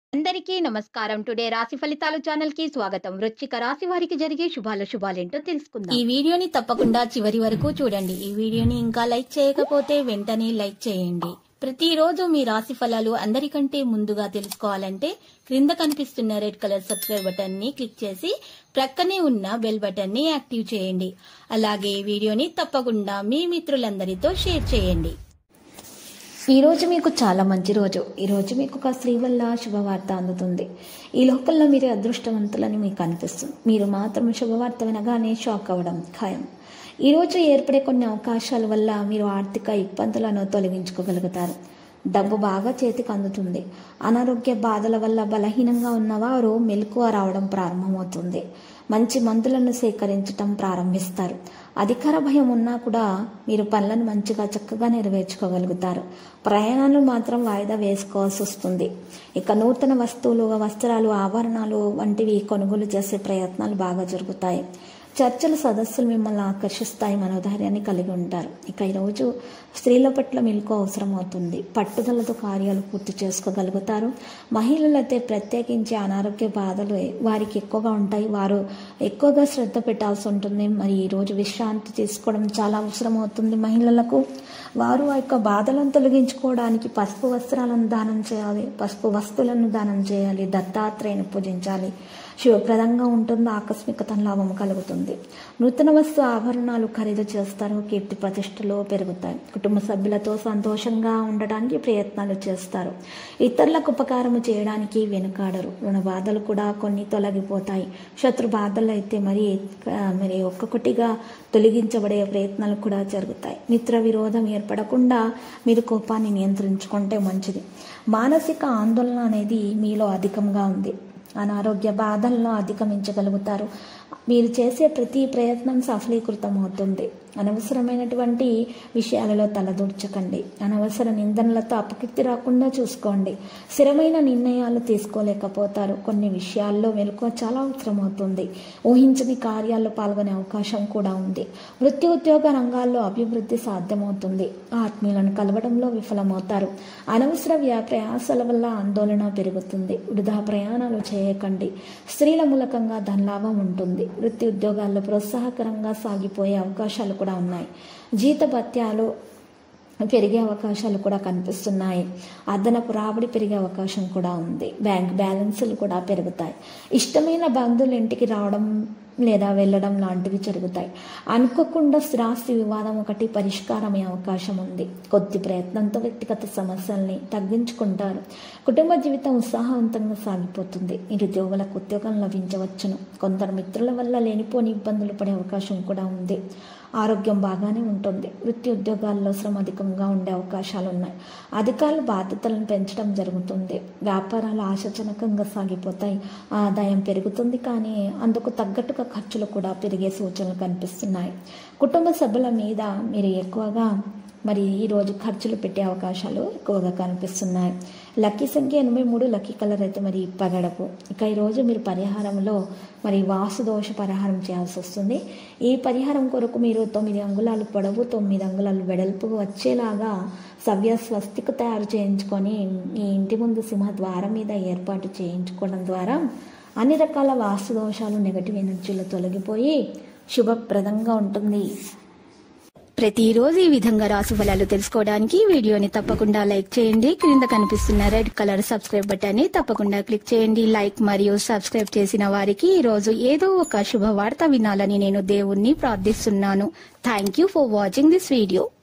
అందరికీ నమస్కారం టుడే రాశి ఫలితాలు ఛానల్ కి స్వాగతం వృశ్చిక రాశి వారికి జరిగే శుభాల శుభాలేంటో తెలుసుకుందాం ఈ వీడియోని తప్పకుండా చివరి వరకు చూడండి ఈ వీడియోని ఇంకా లైక్ చేయకపోతే వెంటనే లైక్ చేయండి ప్రతిరోజు మీ రాశి ఫలాలు అందరికంటే ముందుగా తెలుసుకోవాలంటే క్రింద కనిపిస్తున్న రెడ్ కలర్ సబ్స్క్రైబ్ బటన్ ని క్లిక్ చేసి ప్రక్కనే ఉన్న బెల్ బటన్ ని యాక్టివ్ చేయండి అలాగే ఈ వీడియోని తప్పకుండా మీ మిత్రులందరితో షేర్ చేయండి ఈ రోజు మీకు చాలా మంచి రోజు ఈ రోజు మీకు ఒక స్త్రీ వల్ల శుభవార్త అందుతుంది ఈ లోకంలో మీరు అదృష్టవంతులని మీకు అనిపిస్తుంది మీరు మాత్రం శుభవార్త వినగానే షాక్ అవ్వడం ఖాయం ఈ రోజు ఏర్పడే కొన్ని అవకాశాల వల్ల మీరు ఆర్థిక ఇబ్బందులను తొలగించుకోగలుగుతారు డబ్బు బాగా చేతికి అందుతుంది అనారోగ్య బాధల వల్ల బలహీనంగా ఉన్నవారు మెలకువ రావడం ప్రారంభమవుతుంది మంచి మందులను సేకరించటం ప్రారంభిస్తారు అధికార భయం ఉన్నా కూడా మీరు పనులను మంచిగా చక్కగా నెరవేర్చుకోగలుగుతారు ప్రయాణాలు మాత్రం వాయిదా వేసుకోవాల్సి వస్తుంది ఇక నూతన వస్తువులు వస్త్రాలు ఆభరణాలు వంటివి కొనుగోలు చేసే ప్రయత్నాలు బాగా జరుగుతాయి చర్చల సదస్సులు మిమ్మల్ని ఆకర్షిస్తాయి మనోధైర్యాన్ని కలిగి ఉంటారు ఇక ఈరోజు స్త్రీల పట్ల మీకు అవసరం అవుతుంది పట్టుదలతో కార్యాలు పూర్తి చేసుకోగలుగుతారు మహిళలైతే ప్రత్యేకించి అనారోగ్య బాధలు వారికి ఎక్కువగా ఉంటాయి వారు ఎక్కువగా శ్రద్ధ పెట్టాల్సి ఉంటుంది మరి ఈరోజు విశ్రాంతి తీసుకోవడం చాలా అవసరం అవుతుంది మహిళలకు వారు ఆ యొక్క బాధలను తొలగించుకోవడానికి పసుపు వస్త్రాలను దానం చేయాలి పసుపు వస్తువులను దానం చేయాలి దత్తాత్రేయను పూజించాలి శుభప్రదంగా ఉంటుంది ఆకస్మికత లాభం కలుగుతుంది నూతన వస్తు ఆభరణాలు ఖరీదు చేస్తారు కీర్తి ప్రతిష్టలు పెరుగుతాయి కుటుంబ సభ్యులతో సంతోషంగా ఉండడానికి ప్రయత్నాలు చేస్తారు ఇతరులకు ఉపకారం చేయడానికి వెనుకాడరు రుణ బాధలు కూడా కొన్ని తొలగిపోతాయి శత్రు బాధలు అయితే మరి ఆ, మరి ఒక్కొక్కటిగా తొలగించబడే ప్రయత్నాలు కూడా జరుగుతాయి మిత్ర విరోధం ఏర్పడకుండా మీరు కోపాన్ని నియంత్రించుకుంటే మంచిది మానసిక ఆందోళన అనేది మీలో అధికంగా ఉంది అనారోగ్య బాధలను అధిగమించగలుగుతారు మీరు చేసే ప్రతి ప్రయత్నం సఫలీకృతం అవుతుంది అనవసరమైనటువంటి విషయాలలో తలదూర్చకండి అనవసర నిందనలతో అపకీర్తి రాకుండా చూసుకోండి స్థిరమైన నిర్ణయాలు తీసుకోలేకపోతారు కొన్ని విషయాల్లో మెలకువ చాలా అవసరం అవుతుంది ఊహించని కార్యాల్లో పాల్గొనే అవకాశం కూడా ఉంది వృత్తి ఉద్యోగ రంగాల్లో అభివృద్ధి సాధ్యమవుతుంది ఆత్మీయులను కలవడంలో విఫలమవుతారు అనవసర వ్యా ప్రయాసాల వల్ల ఆందోళన పెరుగుతుంది వృధా ప్రయాణాలు చేయకండి స్త్రీల మూలకంగా ధనలాభం ఉంటుంది వృత్తి ఉద్యోగాల్లో ప్రోత్సాహకరంగా సాగిపోయే అవకాశాలు కూడా ఉన్నాయి జీతభత్యాలు పెరిగే అవకాశాలు కూడా కనిపిస్తున్నాయి అదనపు రాబడి పెరిగే అవకాశం కూడా ఉంది బ్యాంక్ బ్యాలెన్సులు కూడా పెరుగుతాయి ఇష్టమైన బంధువులు ఇంటికి రావడం లేదా వెళ్ళడం లాంటివి జరుగుతాయి అనుకోకుండా స్థిరాస్తి వివాదం ఒకటి పరిష్కారమయ్యే అవకాశం ఉంది కొద్ది ప్రయత్నంతో వ్యక్తిగత సమస్యల్ని తగ్గించుకుంటారు కుటుంబ జీవితం ఉత్సాహవంతంగా సాగిపోతుంది నిరుద్యోగులకు ఉద్యోగం లభించవచ్చును కొందరు మిత్రుల వల్ల లేనిపోని ఇబ్బందులు పడే అవకాశం కూడా ఉంది ఆరోగ్యం బాగానే ఉంటుంది వృత్తి ఉద్యోగాల్లో శ్రమ అధికంగా ఉండే అవకాశాలు ఉన్నాయి అధికారులు బాధ్యతలను పెంచడం జరుగుతుంది వ్యాపారాలు ఆశాజనకంగా సాగిపోతాయి ఆదాయం పెరుగుతుంది కానీ అందుకు తగ్గట్టుగా ఖర్చులు కూడా పెరిగే సూచనలు కనిపిస్తున్నాయి కుటుంబ సభ్యుల మీద మీరు ఎక్కువగా మరి ఈరోజు ఖర్చులు పెట్టే అవకాశాలు ఎక్కువగా కనిపిస్తున్నాయి లక్కీ సంఖ్య ఎనభై మూడు లక్కీ కలర్ అయితే మరి పగడపు ఇక ఈరోజు మీరు పరిహారంలో మరి వాసు దోష పరిహారం చేయాల్సి వస్తుంది ఈ పరిహారం కొరకు మీరు తొమ్మిది అంగుళాలు పొడవు తొమ్మిది అంగుళాలు వెడల్పు వచ్చేలాగా సవ్య స్వస్తిక తయారు చేయించుకొని మీ ఇంటి ముందు సింహ ద్వారం మీద ఏర్పాటు చేయించుకోవడం ద్వారా అన్ని రకాల వాస్తు దోషాలు నెగటివ్ ఎనర్జీలు తొలగిపోయి శుభప్రదంగా ఉంటుంది ప్రతిరోజు ఈ విధంగా రాశి ఫలాలు తెలుసుకోవడానికి ఈ వీడియోని తప్పకుండా లైక్ చేయండి క్రింద కనిపిస్తున్న రెడ్ కలర్ సబ్స్క్రైబ్ బటన్ ని తప్పకుండా క్లిక్ చేయండి లైక్ మరియు సబ్స్క్రైబ్ చేసిన వారికి ఈ రోజు ఏదో ఒక శుభవార్త వినాలని నేను దేవుణ్ణి ప్రార్థిస్తున్నాను thank you for watching this video